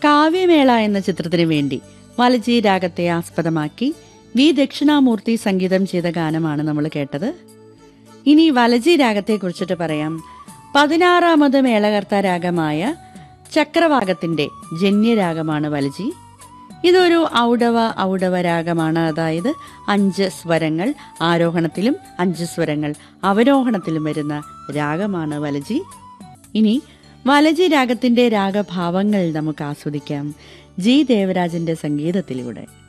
കാവ്യമേള എന്ന ചിത്രത്തിനു വേണ്ടി വലജി രാഗത്തെ ആസ്പദമാക്കി വി ദക്ഷിണാമൂർത്തി സംഗീതം ചെയ്ത ഗാനമാണ് നമ്മൾ കേട്ടത് ഇനി വലജി രാഗത്തെ കുറിച്ചിട്ട് പറയാം പതിനാറാമത് മേളകർത്ത രാഗമായ ചക്രവാകത്തിന്റെ ജന്യരാഗമാണ് വലജി ഇതൊരു ഔഡവ ഔഡവ രാഗമാണ് അതായത് അഞ്ച് സ്വരങ്ങൾ ആരോഹണത്തിലും അഞ്ച് സ്വരങ്ങൾ അവരോഹണത്തിലും വരുന്ന രാഗമാണ് വലജി ഇനി വലജി രാഗത്തിന്റെ രാഗഭാവങ്ങൾ നമുക്ക് ആസ്വദിക്കാം ജി ദേവരാജന്റെ സംഗീതത്തിലൂടെ